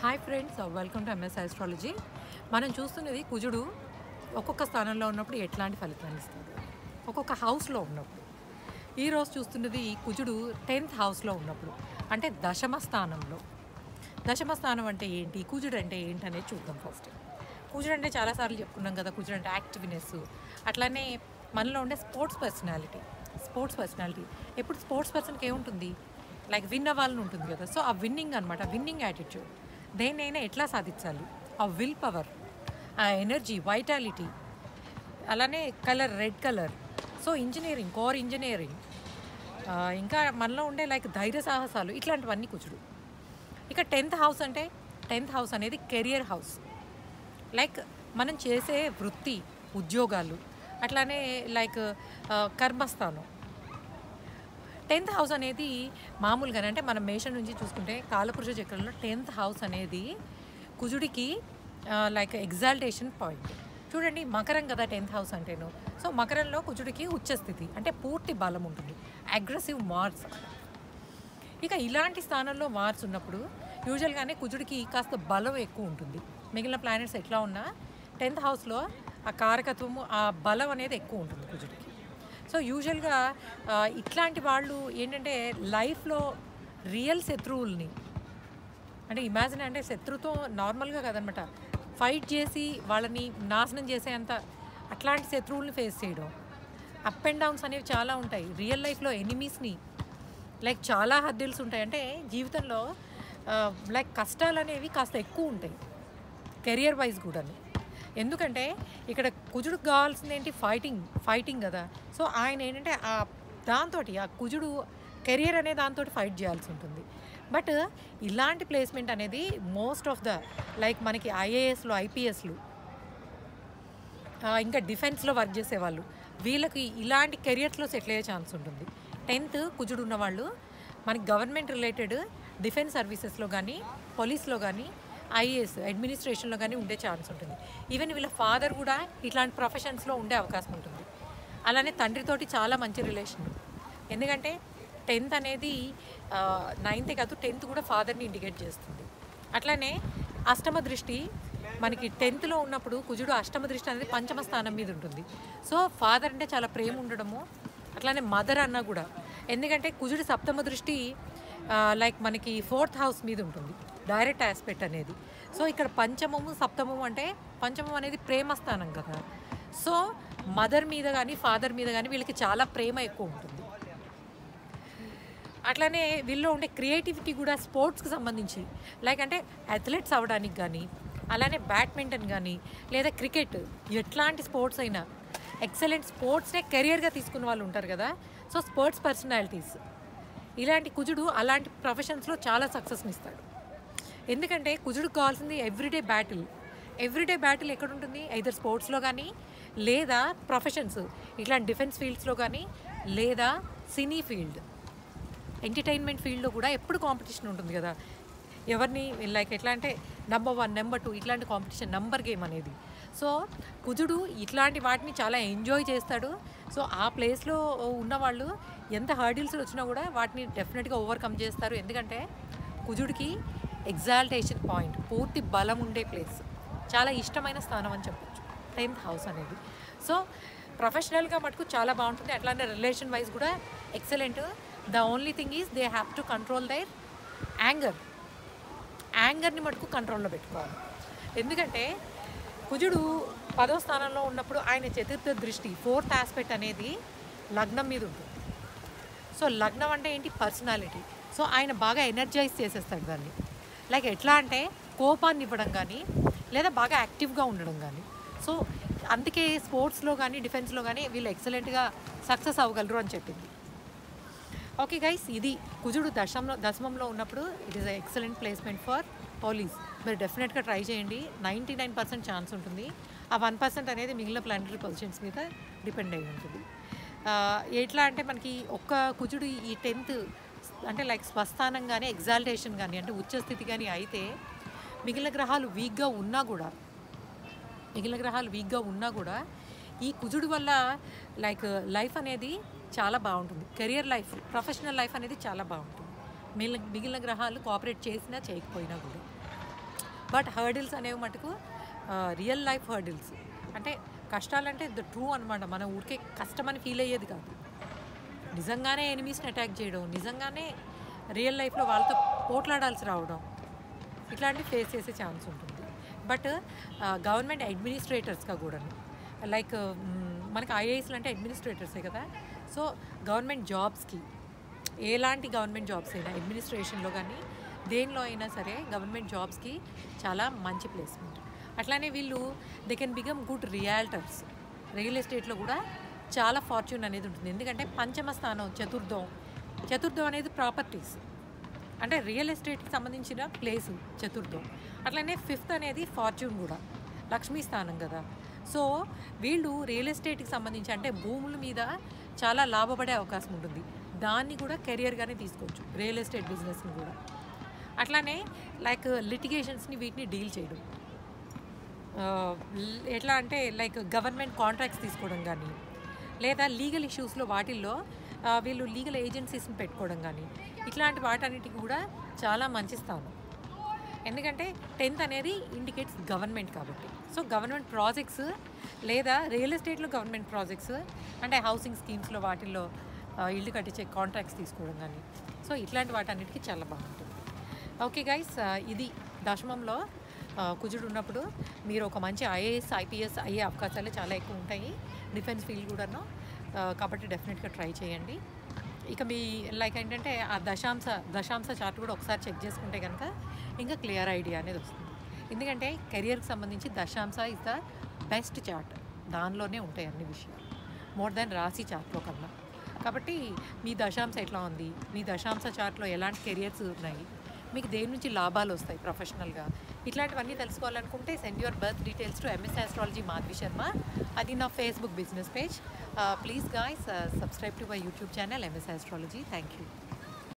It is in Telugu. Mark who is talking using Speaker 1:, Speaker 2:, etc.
Speaker 1: hi friends welcome to MS astrology మనం చూస్తున్నది కుజుడు ఒక్కొక్క స్థానంలో ఉన్నప్పుడు ఎట్లాంటి ఫలితాన్ని ఇస్తుంది ఒక్కొక్క హౌస్లో ఉన్నప్పుడు ఈరోజు చూస్తున్నది కుజుడు టెన్త్ హౌస్లో ఉన్నప్పుడు అంటే దశమ స్థానంలో దశమ స్థానం అంటే ఏంటి కుజుడు అంటే ఏంటి అనేది చూద్దాం ఫస్ట్ కుజుడు అంటే చాలాసార్లు చెప్పుకున్నాం కదా కుజుడు అంటే యాక్టివ్నెస్ అట్లానే మనలో ఉండే స్పోర్ట్స్ పర్సనాలిటీ స్పోర్ట్స్ పర్సనాలిటీ ఎప్పుడు స్పోర్ట్స్ పర్సన్కి ఏముంటుంది లైక్ విన్ అవ్వాలని ఉంటుంది కదా సో ఆ విన్నింగ్ అనమాట విన్నింగ్ యాటిట్యూడ్ దేన్నైనా ఎట్లా సాధించాలి ఆ విల్ పవర్ ఆ ఎనర్జీ వైటాలిటీ అలానే colour red colour so engineering core engineering ఇంకా మనలో ఉండే లైక్ ధైర్య సాహసాలు ఇట్లాంటివన్నీ కుచుడు ఇక టెన్త్ హౌస్ అంటే టెన్త్ హౌస్ అనేది కెరియర్ హౌస్ లైక్ మనం చేసే వృత్తి ఉద్యోగాలు అట్లానే లైక్ కర్మస్థానం టెన్త్ హౌస్ అనేది మామూలుగానే అంటే మనం మేషం నుంచి చూసుకుంటే కాలపురుష చక్రంలో టెన్త్ హౌస్ అనేది కుజుడికి లైక్ ఎగ్జాల్టేషన్ పాయింట్ చూడండి మకరం కదా టెన్త్ హౌస్ అంటేను సో మకరంలో కుజుడికి ఉచ్చస్థితి అంటే పూర్తి బలం ఉంటుంది అగ్రెసివ్ మార్స్ ఇక ఇలాంటి స్థానంలో మార్స్ ఉన్నప్పుడు యూజువల్గానే కుజుడికి కాస్త బలం ఎక్కువ ఉంటుంది మిగిలిన ప్లానెట్స్ ఎట్లా ఉన్నా టెన్త్ హౌస్లో ఆ కారకత్వము ఆ బలం అనేది ఎక్కువ ఉంటుంది కుజుడికి సో యూజువల్గా ఇట్లాంటి వాళ్ళు ఏంటంటే లైఫ్లో రియల్ శత్రువుల్ని అంటే ఇమాజిన్ అంటే శత్రుత్వం నార్మల్గా కదనమాట ఫైట్ చేసి వాళ్ళని నాశనం చేసేంత అట్లాంటి శత్రువుల్ని ఫేస్ చేయడం అప్ అండ్ డౌన్స్ అనేవి చాలా ఉంటాయి రియల్ లైఫ్లో ఎనిమీస్ని లైక్ చాలా హద్దుల్స్ ఉంటాయి అంటే జీవితంలో లైక్ కష్టాలు అనేవి కాస్త ఎక్కువ ఉంటాయి కెరియర్ వైజ్ కూడా ఎందుకంటే ఇక్కడ కుజుడికి కావాల్సింది ఏంటి ఫైటింగ్ ఫైటింగ్ కదా సో ఆయన ఏంటంటే ఆ దాంతో ఆ కుజుడు కెరియర్ అనే దాంతో ఫైట్ చేయాల్సి ఉంటుంది బట్ ఇలాంటి ప్లేస్మెంట్ అనేది మోస్ట్ ఆఫ్ ద లైక్ మనకి ఐఏఎస్లు ఐపీఎస్లు ఇంకా డిఫెన్స్లో వర్క్ చేసేవాళ్ళు వీళ్ళకి ఇలాంటి కెరియర్స్లో సెటిల్ అయ్యే ఛాన్స్ ఉంటుంది టెన్త్ కుజుడు ఉన్నవాళ్ళు మనకి గవర్నమెంట్ రిలేటెడ్ డిఫెన్స్ సర్వీసెస్లో కానీ పోలీస్లో కానీ ఐఏఎస్ అడ్మినిస్ట్రేషన్లో కానీ ఉండే ఛాన్స్ ఉంటుంది ఈవెన్ వీళ్ళ ఫాదర్ కూడా ఇట్లాంటి ప్రొఫెషన్స్లో ఉండే అవకాశం ఉంటుంది అలానే తండ్రితోటి చాలా మంచి రిలేషన్ ఎందుకంటే టెన్త్ అనేది నైన్తే కాదు టెన్త్ కూడా ఫాదర్ని ఇండికేట్ చేస్తుంది అట్లానే అష్టమ దృష్టి మనకి టెన్త్లో ఉన్నప్పుడు కుజుడు అష్టమ దృష్టి అనేది పంచమ స్థానం మీద ఉంటుంది సో ఫాదర్ అంటే చాలా ప్రేమ ఉండడము అట్లానే మదర్ అన్న కూడా ఎందుకంటే కుజుడు సప్తమ దృష్టి లైక్ మనకి ఫోర్త్ హౌస్ మీద ఉంటుంది డైరెక్ట్ ఆస్పెక్ట్ అనేది సో ఇక్కడ పంచమము సప్తమము అంటే పంచమం అనేది ప్రేమ స్థానం కదా సో మదర్ మీద కానీ ఫాదర్ మీద కానీ వీళ్ళకి చాలా ప్రేమ ఎక్కువ ఉంటుంది అట్లానే వీళ్ళు ఉండే క్రియేటివిటీ కూడా స్పోర్ట్స్కి సంబంధించి లైక్ అంటే అథ్లెట్స్ అవ్వడానికి కానీ అలానే బ్యాడ్మింటన్ కానీ లేదా క్రికెట్ ఎట్లాంటి స్పోర్ట్స్ అయినా ఎక్సలెంట్ స్పోర్ట్స్నే కెరియర్గా తీసుకున్న వాళ్ళు ఉంటారు కదా సో స్పోర్ట్స్ పర్సనాలిటీస్ ఇలాంటి కుజుడు అలాంటి ప్రొఫెషన్స్లో చాలా సక్సెస్ని ఇస్తాడు ఎందుకంటే కుజుడుకు కావాల్సింది ఎవ్రీడే బ్యాటిల్ ఎవ్రీడే బ్యాటిల్ ఎక్కడ ఉంటుంది ఐదర్ స్పోర్ట్స్లో కానీ లేదా ప్రొఫెషన్స్ ఇట్లాంటి డిఫెన్స్ ఫీల్డ్స్లో కానీ లేదా సినీ ఫీల్డ్ ఎంటర్టైన్మెంట్ ఫీల్డ్లో కూడా ఎప్పుడు కాంపిటీషన్ ఉంటుంది కదా ఎవరిని లైక్ ఎట్లా అంటే నెంబర్ వన్ నెంబర్ టూ ఇట్లాంటి కాంపిటీషన్ నెంబర్ గేమ్ అనేది సో కుజుడు ఇట్లాంటి వాటిని చాలా ఎంజాయ్ చేస్తాడు సో ఆ ప్లేస్లో ఉన్నవాళ్ళు ఎంత హర్డిల్స్ వచ్చినా కూడా వాటిని డెఫినెట్గా ఓవర్కమ్ చేస్తారు ఎందుకంటే కుజుడికి ఎగ్జాల్టేషన్ పాయింట్ పూర్తి బలం ఉండే ప్లేస్ చాలా ఇష్టమైన స్థానం అని చెప్పొచ్చు టెన్త్ హౌస్ అనేది సో ప్రొఫెషనల్గా మటుకు చాలా బాగుంటుంది అట్లానే రిలేషన్ వైజ్ కూడా excellent the only thing is they have to control their anger యాంగర్ని మటుకు కంట్రోల్లో పెట్టుకోవాలి ఎందుకంటే కుజుడు పదో స్థానంలో ఉన్నప్పుడు ఆయన చతుర్థ దృష్టి ఫోర్త్ ఆస్పెక్ట్ అనేది లగ్నం మీద ఉంటుంది సో లగ్నం అంటే ఏంటి పర్సనాలిటీ సో ఆయన బాగా ఎనర్జైజ్ చేసేస్తాడు దాన్ని లైక్ ఎట్లా అంటే కోపాన్ని ఇవ్వడం కానీ లేదా బాగా యాక్టివ్గా ఉండడం కానీ సో అందుకే స్పోర్ట్స్లో కానీ డిఫెన్స్లో కానీ వీళ్ళు ఎక్సలెంట్గా సక్సెస్ అవ్వగలరు అని చెప్పింది ఓకే గైస్ ఇది కుజుడు దశంలో దశమంలో ఉన్నప్పుడు it is excellent placement for police మీరు డెఫినెట్గా ట్రై చేయండి నైంటీ నైన్ పర్సెంట్ ఛాన్స్ ఉంటుంది ఆ వన్ పర్సెంట్ అనేది మిగిలిన ప్లానటరీ పొజిషన్స్ మీద డిపెండ్ అయి ఉంటుంది ఎట్లా అంటే మనకి ఒక్క కుజుడు ఈ టెన్త్ అంటే లైక్ స్వస్థానం కానీ ఎగ్జాల్టేషన్ కానీ అంటే ఉచ్చస్థితి కానీ అయితే మిగిలిన గ్రహాలు వీక్గా ఉన్నా కూడా మిగిలిన గ్రహాలు వీక్గా ఉన్నా కూడా ఈ కుజుడు వల్ల లైక్ లైఫ్ అనేది చాలా బాగుంటుంది కెరియర్ లైఫ్ ప్రొఫెషనల్ లైఫ్ అనేది చాలా బాగుంటుంది మిగిలిన మిగిలిన గ్రహాలు కోఆపరేట్ చేసినా చేయకపోయినా కూడా బట్ హర్డిల్స్ అనేవి మటుకు రియల్ లైఫ్ హర్డిల్స్ అంటే కష్టాలంటే ద ట్రూ అనమాట మన ఊరికే కష్టమని ఫీల్ అయ్యేది కాదు నిజంగానే ఎనిమీస్ని అటాక్ చేయడం నిజంగానే రియల్ లైఫ్లో వాళ్ళతో పోట్లాడాల్సి రావడం ఇట్లాంటివి ఫేస్ చేసే ఛాన్స్ ఉంటుంది బట్ గవర్నమెంట్ అడ్మినిస్ట్రేటర్స్గా కూడాను లైక్ మనకి ఐఏఎస్లు అంటే అడ్మినిస్ట్రేటర్సే కదా సో గవర్నమెంట్ జాబ్స్కి ఎలాంటి గవర్నమెంట్ జాబ్స్ అయినా అడ్మినిస్ట్రేషన్లో కానీ దేనిలో అయినా సరే గవర్నమెంట్ జాబ్స్కి చాలా మంచి ప్లేస్మెంట్ అట్లానే వీళ్ళు they can become good realtors real ఎస్టేట్లో కూడా చాలా ఫార్చ్యూన్ అనేది ఉంటుంది ఎందుకంటే పంచమ స్థానం చతుర్థం చతుర్థం అనేది ప్రాపర్టీస్ అంటే రియల్ ఎస్టేట్కి సంబంధించిన ప్లేసు చతుర్థం అట్లనే ఫిఫ్త్ అనేది ఫార్చ్యూన్ కూడా లక్ష్మీ స్థానం కదా సో వీళ్ళు రియల్ ఎస్టేట్కి సంబంధించి అంటే భూముల మీద చాలా లాభపడే అవకాశం ఉంటుంది దాన్ని కూడా కెరియర్గానే తీసుకోవచ్చు రియల్ ఎస్టేట్ బిజినెస్ని కూడా అట్లానే లైక్ లిటిగేషన్స్ని వీటిని డీల్ చేయడం ఆ, ల్- ఎట్లా అంటే లైక్ గవర్నమెంట్ కాంట్రాక్ట్స్ తీసుకోవడం కానీ లేదా లీగల్ ఇష్యూస్లో వాటిల్లో ఆ, వీళ్ళు లీగల్ ఏజెన్సీస్ని పెట్టుకోవడం కానీ ఇట్లాంటి వాటన్నిటికి కూడా చాలా మంచి స్థానం ఎందుకంటే టెన్త్ అనేది ఇండికేట్స్ గవర్నమెంట్ కాబట్టి సో గవర్నమెంట్ ప్రాజెక్ట్స్ లేదా రియల్ ఎస్టేట్లో గవర్నమెంట్ ప్రాజెక్ట్స్ అంటే హౌసింగ్ స్కీమ్స్లో వాటిల్లో ఆ, ఇల్లు కట్టించే కాంట్రాక్ట్స్ తీసుకోవడం కానీ సో ఇట్లాంటి వాటన్నిటికీ చాలా బాగుంటుంది ఓకే గైస్ ఇది దశమంలో ఆ, కుజుడు ఉన్నప్పుడు మీరు ఒక మంచి ఐఏఎస్ ఐపీఎస్ అయ్యే అవకాశాలు చాలా ఎక్కువ ఉంటాయి డిఫెన్స్ ఫీల్డ్ కూడాను ఆ, కాబట్టి డెఫినెట్గా ట్రై చేయండి ఇక మీ లైక్ ఏంటంటే ఆ దశాంశ దశాంశ చార్ట్ కూడా ఒకసారి చెక్ చేసుకుంటే కనుక ఇంకా క్లియర్ ఐడియా అనేది వస్తుంది ఎందుకంటే కెరియర్కి సంబంధించి దశాంశ ఇస్ ద బెస్ట్ చార్ట్ దానిలోనే ఉంటాయి అన్ని విషయాలు మోర్ దెన్ రాశి చార్ట్లో కన్నా కాబట్టి మీ దశాంశ ఎట్లా ఉంది మీ దశాంశ చార్ట్లో ఎలాంటి కెరియర్స్ ఉన్నాయి మీకు దేని నుంచి లాభాలు వస్తాయి ప్రొఫెషనల్గా ఇట్లాంటివన్నీ తెలుసుకోవాలనుకుంటే send your birth details to MS astrology Madhavi Sharma అది నా Facebook business page please guys subscribe to my YouTube channel MS astrology thank you